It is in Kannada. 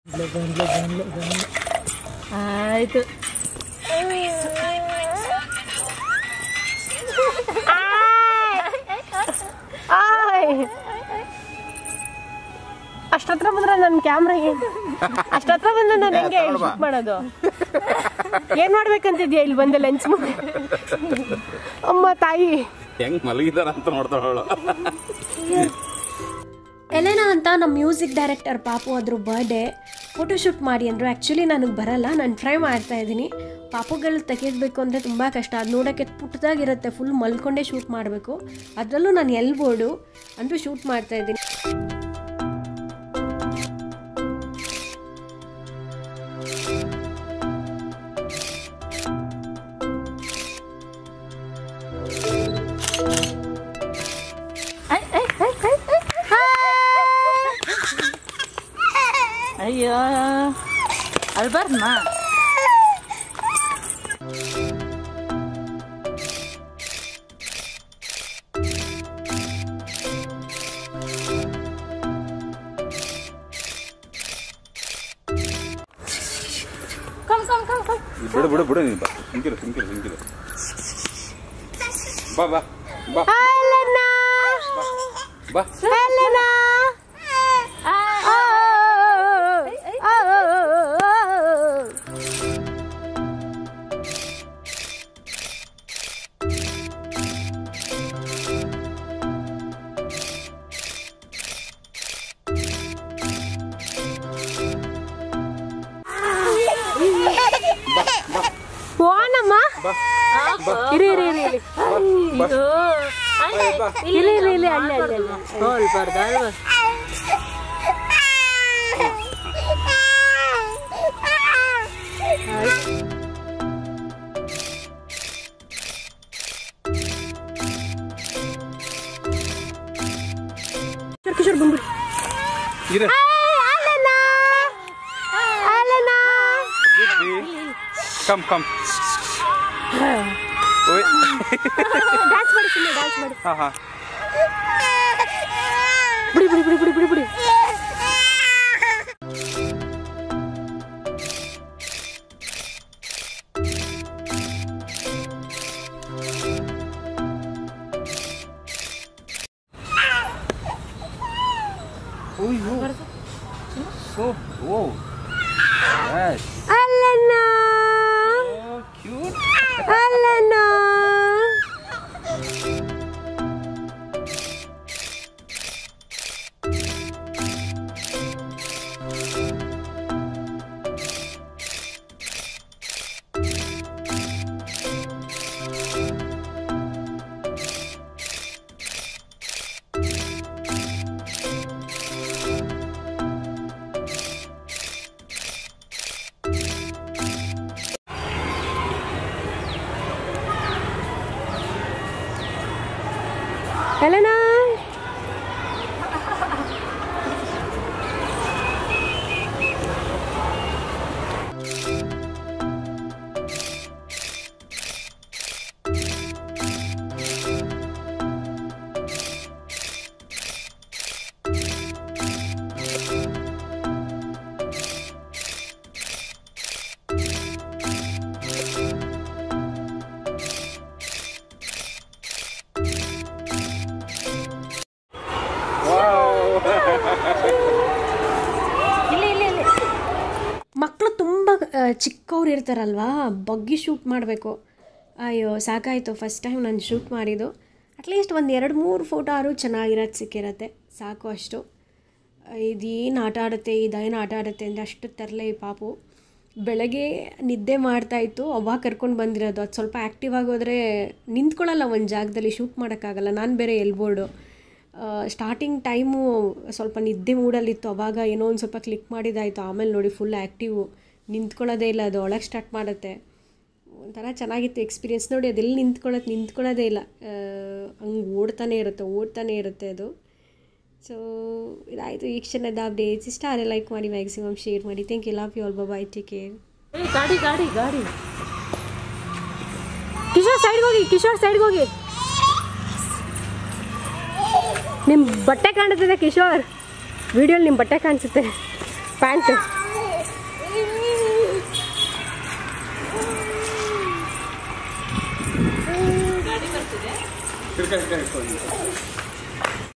ಆಯ್ತು ಅಷ್ಟತ್ರ ಬಂದ್ರೆ ನನ್ನ ಕ್ಯಾಮ್ರಾಗೆ ಅಷ್ಟತ್ರ ಬಂದ್ರೆ ನಾನು ಹೆಂಗೆ ಶೂಟ್ ಮಾಡೋದು ಏನ್ ಮಾಡ್ಬೇಕಂತಿದ್ಯಾ ಇಲ್ಲಿ ಬಂದೆ ಲೆನ್ಸ್ ಮುಂದೆ ಅಮ್ಮ ತಾಯಿ ಹೆಂಗ್ ಮಲಗಿದಾರ ಅಂತ ನೋಡ್ತಾಳು ಎಲೆನಾ ಅಂತ ನಮ್ಮ ಮ್ಯೂಸಿಕ್ ಡೈರೆಕ್ಟರ್ ಪಾಪು ಅದ್ರ ಬರ್ಡೇ ಫೋಟೋಶೂಟ್ ಮಾಡಿ ಅಂದರು ಆ್ಯಕ್ಚುಲಿ ನನಗೆ ಬರಲ್ಲ ನಾನು ಟ್ರೈ ಮಾಡ್ತಾ ಇದ್ದೀನಿ ಪಾಪುಗಳು ತೆಗೆಯಬೇಕು ಅಂದರೆ ತುಂಬ ಕಷ್ಟ ಅದು ನೋಡೋಕ್ಕೆ ಪುಟ್ಟದಾಗಿರುತ್ತೆ ಫುಲ್ ಮಲ್ಕೊಂಡೇ ಶೂಟ್ ಮಾಡಬೇಕು ಅದರಲ್ಲೂ ನಾನು ಎಲ್ಬೋರ್ಡು ಅಂದರೂ ಶೂಟ್ ಮಾಡ್ತಾ ಇದ್ದೀನಿ ಅಯ್ಯೋ ಅಳ್ಬಾರ್ದಮ್ಮ ಕಮ್ ಕಮ್ ಕಮ್ ಕಮ್ ಬಿಡು ಬಿಡು ಬಿಡು ನೀನು ಬಾ ಸುಮ್ಕಿರು ಸುಮ್ಕಿರು ಸುಮ್ಕಿರು ಬಾ ಬಾ ಬಾ ಬಾ ಓನಮ್ಮ ಇರಿ ಇರಿ ಇರಿ ಇರಿ ಇದು ಇಲ್ಲಿ ಇಲ್ಲಿ ಇಲ್ಲಿ ಅಲ್ಲೇ ಅಲ್ಲೇ ಅಲ್ಲೇ ಅಳ್ಬಾರ್ದು ಅಳ್ಬಾರ್ದು ಕಿಶೋರ್ ಕಿಶೋರ್ ಬಂದ್ಬಿಡಿ ಇರು ಕಮ್ ಕಮ್ ಓಯ್ ಡ್ಯಾನ್ಸ್ ಮಾಡಿ ಸುಮ್ಮನೆ ಡ್ಯಾನ್ಸ್ ಮಾಡಿ ಹಾ ಹಾ ಬಿಡಿ ಬಿಡಿ ಬಿಡಿ ಬಿಡಿ ಬಿಡಿ ಬಿಡಿ So, whoa. Yes. ಅಲ್ಲಣ್ಣ So cute. ಅಲ್ಲಣ್ಣ Helena. ಮಕ್ಕಳು ತುಂಬ ಚಿಕ್ಕವ್ರು ಇರ್ತಾರಲ್ವಾ ಬಗ್ಗಿ ಶೂಟ್ ಮಾಡಬೇಕು ಅಯ್ಯೋ ಸಾಕಾಯಿತು ಫಸ್ಟ್ ಟೈಮ್ ನಾನು ಶೂಟ್ ಮಾಡಿದ್ದು ಅಟ್ಲೀಸ್ಟ್ ಒಂದು ಎರಡು ಮೂರು ಫೋಟೋ ಆದ್ರೂ ಚೆನ್ನಾಗಿರೋದು ಸಿಕ್ಕಿರತ್ತೆ ಸಾಕು ಅಷ್ಟು ಇದೇನು ಆಟ ಆಡುತ್ತೆ ಇದೇನು ಆಟ ಆಡುತ್ತೆ ಅಂದರೆ ಅಷ್ಟು ತರಲೆ ಈ ಪಾಪು ಬೆಳಗ್ಗೆ ನಿದ್ದೆ ಮಾಡ್ತಾಯಿತ್ತು ಅವಾಗ ಕರ್ಕೊಂಡು ಬಂದಿರೋದು ಅದು ಸ್ವಲ್ಪ ಆ್ಯಕ್ಟಿವ್ ಆಗೋದ್ರೆ ನಿಂತ್ಕೊಳ್ಳಲ್ಲ ಒಂದು ಜಾಗದಲ್ಲಿ ಶೂಟ್ ಮಾಡೋಕ್ಕಾಗಲ್ಲ ನಾನು ಬೇರೆ ಎಲ್ಬೋರ್ಡು ಸ್ಟಾರ್ಟಿಂಗ್ ಟೈಮು ಸ್ವಲ್ಪ ನಿದ್ದೆ ಮೂಡಲ್ಲಿತ್ತು ಅವಾಗ ಏನೋ ಒಂದು ಸ್ವಲ್ಪ ಕ್ಲಿಕ್ ಮಾಡಿದ್ದಾಯಿತು ಆಮೇಲೆ ನೋಡಿ ಫುಲ್ ಆ್ಯಕ್ಟಿವು ನಿಂತ್ಕೊಳ್ಳೋದೇ ಇಲ್ಲ ಅದು ಒಳಗೆ ಸ್ಟಾರ್ಟ್ ಮಾಡುತ್ತೆ ಒಂಥರ ಚೆನ್ನಾಗಿತ್ತು ಎಕ್ಸ್ಪೀರಿಯನ್ಸ್ ನೋಡಿ ಅದೆಲ್ಲಿ ನಿಂತ್ಕೊಳ್ಳೋದು ನಿಂತ್ಕೊಳ್ಳೋದೇ ಇಲ್ಲ ಹಂಗೆ ಓಡ್ತಾನೆ ಇರುತ್ತೆ ಓಡ್ತಾನೆ ಇರುತ್ತೆ ಅದು ಸೊ ಇದಾಯಿತು ಈ ಕ್ಷಣದ ಅಪ್ಡೇಟ್ಸ್ ಇಷ್ಟ ಆದರೆ ಲೈಕ್ ಮಾಡಿ ಮ್ಯಾಕ್ಸಿಮಮ್ ಶೇರ್ ಮಾಡಿ thank you love you all bye take care ಏ, ಗಾಡಿ ಗಾಡಿ ಗಾಡಿ ಕಿಶೋರ್ ಸೈಡ್ಗೆ ಹೋಗಿ ಕಿಶೋರ್ ಸೈಡ್ಗೆ ಹೋಗಿ ನಿಮ್ಮ ಬಟ್ಟೆ ಕಾಣಿಸ್ತಿದೆ ಕಿಶೋರ್ ವಿಡಿಯೋಲಿ ನಿಮ್ಮ ಬಟ್ಟೆ ಕಾಣಿಸುತ್ತೆ ಪ್ಯಾಂಟು ಅನಿಸ್ತಿದೆ ತಿರ್ಗಾ ತಿರ್ಗಾ ಇಟ್ಕೊಂಡು